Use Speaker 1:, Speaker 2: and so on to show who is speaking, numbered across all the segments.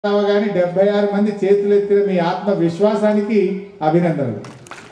Speaker 1: కానీ డెబ్బై ఆరు మంది చేతులు ఎత్తిన మీ ఆత్మ విశ్వాసానికి అభినందనలు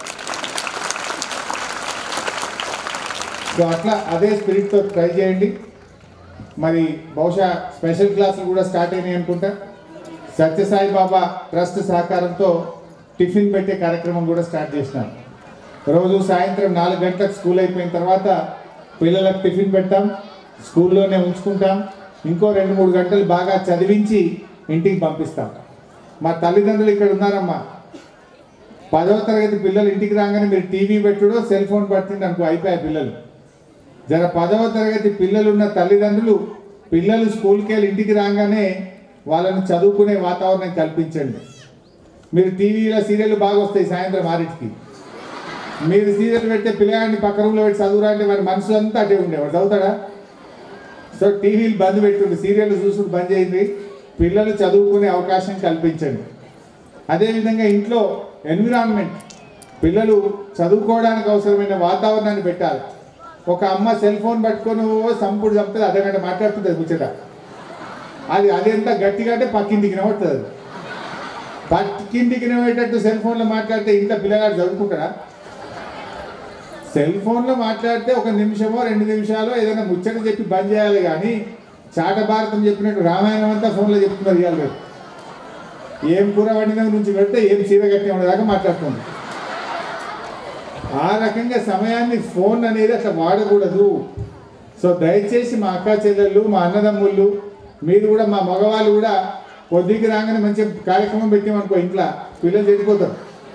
Speaker 1: సో అట్లా అదే స్పిరిట్తో ట్రై చేయండి మరి బహుశా స్పెషల్ క్లాసులు కూడా స్టార్ట్ అయినాయి అనుకుంటా సత్యసాయి బాబా ట్రస్ట్ సహకారంతో టిఫిన్ పెట్టే కార్యక్రమం కూడా స్టార్ట్ చేసినాం రోజు సాయంత్రం నాలుగు గంటలకు స్కూల్ అయిపోయిన తర్వాత పిల్లలకు టిఫిన్ పెట్టాం స్కూల్లోనే ఉంచుకుంటాం ఇంకో రెండు మూడు గంటలు బాగా చదివించి ఇంటికి పంపిస్తాం మా తల్లిదండ్రులు ఇక్కడ ఉన్నారమ్మా పదవ తరగతి పిల్లలు ఇంటికి రాగానే మీరు టీవీ పెట్టుడో సెల్ ఫోన్ పట్టింది అనుకో అయిపోయాయి పిల్లలు జర పదవ తరగతి పిల్లలు ఉన్న తల్లిదండ్రులు పిల్లలు స్కూల్కి వెళ్ళి ఇంటికి రాగానే వాళ్ళని చదువుకునే వాతావరణం కల్పించండి మీరు టీవీలో సీరియల్ బాగా వస్తాయి సాయంత్రం ఆరింటికి మీరు సీరియల్ పెడితే పిల్లగాడిని పక్క రూమ్లో పెట్టి చదువురా అంటే వారి మనసు అంతా అటే ఉండేవాడు చదువుతాడా సో టీవీలు బంద్ పెట్టుండి సీరియల్ చూసుడు బంద్ చేయండి పిల్లలు చదువుకునే అవకాశం కల్పించండి అదేవిధంగా ఇంట్లో ఎన్విరాన్మెంట్ పిల్లలు చదువుకోవడానికి అవసరమైన వాతావరణాన్ని పెట్టాలి ఒక అమ్మ సెల్ ఫోన్ పట్టుకొని ఓ సంపుడు చంపుతుంది అర్ధగంట మాట్లాడుతుంది ముచ్చట అది అది ఎంత గట్టిగా అంటే పక్కింటికి నవ్వుతుంది అది పక్కింటికి నవ్వేటట్టు సెల్ ఫోన్లో మాట్లాడితే ఇంట్లో పిల్లగాడు చదువుకుంటాడా సెల్ ఫోన్లో మాట్లాడితే ఒక నిమిషమో రెండు నిమిషాలు ఏదైనా ముచ్చట చెప్పి బంద్ చేయాలి కానీ చాట భారతం చెప్పినట్టు రామాయణం అంతా ఫోన్లో చెప్తున్నారు ఇవాళ రేపు. ఏం కూర వండిన నుంచి పెడితే ఏం చీర కట్టి ఉండేదాకా మాట్లాడుతుంది ఆ రకంగా సమయాన్ని ఫోన్ అనేది అట్లా వాడకూడదు సో దయచేసి మా అక్క చెల్లెళ్ళు మా అన్నదమ్ముళ్ళు మీరు కూడా మా మగవాళ్ళు కూడా పొద్దుకి రాగానే మంచి కార్యక్రమం పెట్టామనుకో ఇంట్లో పిల్లలు చెడిపోతారు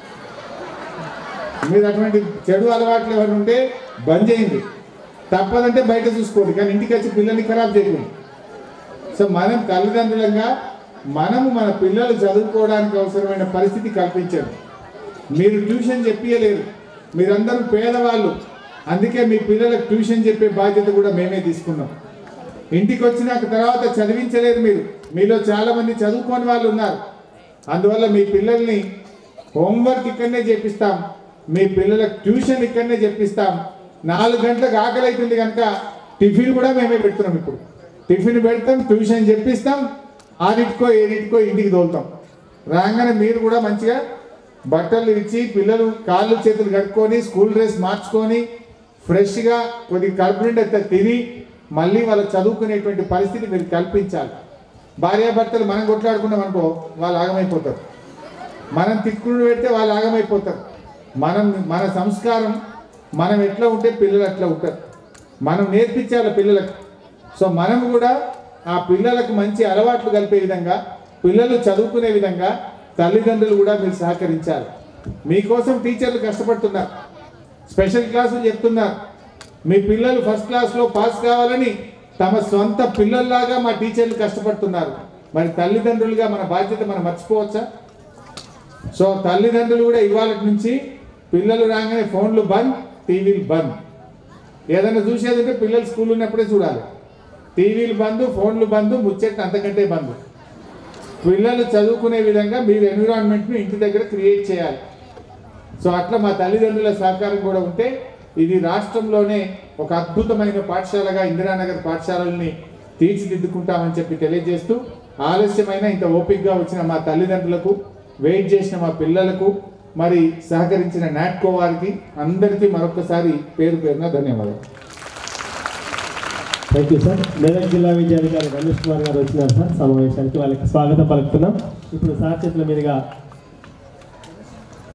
Speaker 1: మీరు అటువంటి చెడు అలవాట్లు ఏమైనా ఉంటే బంద్ చేయండి తప్పదంటే బయట చూసుకోండి కానీ ఇంటికి వచ్చి పిల్లల్ని ఖరాబ్ చేయకూడదు సో మనం తల్లిదండ్రులంగా మనము మన పిల్లలు చదువుకోవడానికి అవసరమైన పరిస్థితి కల్పించండి మీరు ట్యూషన్ చెప్పియలేరు మీరందరూ పేదవాళ్ళు అందుకే మీ పిల్లలకు ట్యూషన్ చెప్పే బాధ్యత కూడా మేమే తీసుకున్నాం ఇంటికి వచ్చినాక తర్వాత చదివించలేరు మీరు మీలో చాలా మంది చదువుకోని వాళ్ళు ఉన్నారు అందువల్ల మీ పిల్లల్ని హోంవర్క్ ఇక్కడనే చేపిస్తాం మీ పిల్లలకు ట్యూషన్ ఇక్కడనే చెప్పిస్తాం నాలుగు గంటలకు ఆకలి అవుతుంది కనుక టిఫిన్ కూడా మేమే పెడుతున్నాం ఇప్పుడు టిఫిన్ పెడతాం ట్యూషన్ చెప్పిస్తాం ఆరింటికో ఏడింటికో ఇంటికి తోలుతాం రాగానే మీరు కూడా మంచిగా బట్టలు ఇచ్చి పిల్లలు కాళ్ళు చేతులు కట్టుకొని స్కూల్ డ్రెస్ మార్చుకొని ఫ్రెష్గా కొద్దిగా కడుపు నిండా తిని మళ్ళీ వాళ్ళు చదువుకునేటువంటి పరిస్థితి మీరు కల్పించాలి భార్యాభర్తలు మనం కొట్లాడుకున్నాం అనుకో వాళ్ళు ఆగమైపోతారు మనం తిక్కుడు పెడితే వాళ్ళు ఆగమైపోతారు మనం మన సంస్కారం మనం ఎట్లా ఉంటే పిల్లలు అట్లా ఉంటారు మనం నేర్పించాలి పిల్లలకు సో మనం కూడా ఆ పిల్లలకు మంచి అలవాట్లు కలిపే విధంగా పిల్లలు చదువుకునే విధంగా తల్లిదండ్రులు కూడా మీరు సహకరించాలి మీకోసం టీచర్లు కష్టపడుతున్నారు స్పెషల్ క్లాసులు చెప్తున్నారు మీ పిల్లలు ఫస్ట్ క్లాస్లో పాస్ కావాలని తమ సొంత పిల్లల్లాగా మా టీచర్లు కష్టపడుతున్నారు మరి తల్లిదండ్రులుగా మన బాధ్యత మనం మర్చిపోవచ్చా సో తల్లిదండ్రులు కూడా ఇవాళ నుంచి పిల్లలు రాగానే ఫోన్లు బంద్ టీవీలు బంద్ ఏదైనా చూసేది ఉంటే పిల్లలు స్కూల్ ఉన్నప్పుడే చూడాలి టీవీలు బంద్ ఫోన్లు బంద్ ముచ్చట్లు అంతకంటే బంద్ పిల్లలు చదువుకునే విధంగా మీరు ఎన్విరాన్మెంట్ను ఇంటి దగ్గర క్రియేట్ చేయాలి సో అట్లా మా తల్లిదండ్రుల సహకారం కూడా ఉంటే ఇది రాష్ట్రంలోనే ఒక అద్భుతమైన పాఠశాలగా ఇందిరానగర్ పాఠశాలల్ని తీర్చిదిద్దుకుంటామని చెప్పి తెలియజేస్తూ ఆలస్యమైన ఇంత ఓపికగా వచ్చిన మా తల్లిదండ్రులకు వెయిట్ చేసిన మా పిల్లలకు మరి సహకరించిన నాట్కో వారికి అందరికీ మరొకసారి పేరు పేరున ధన్యవాదాలు
Speaker 2: థ్యాంక్ యూ సార్ మెదక్ జిల్లా విద్యాధికారి రమేష్ కుమార్ గారు వచ్చినారు సార్ సమావేశానికి వాళ్ళకి స్వాగతం పలుకుతున్నాం ఇప్పుడు సార్ చేతుల మీదుగా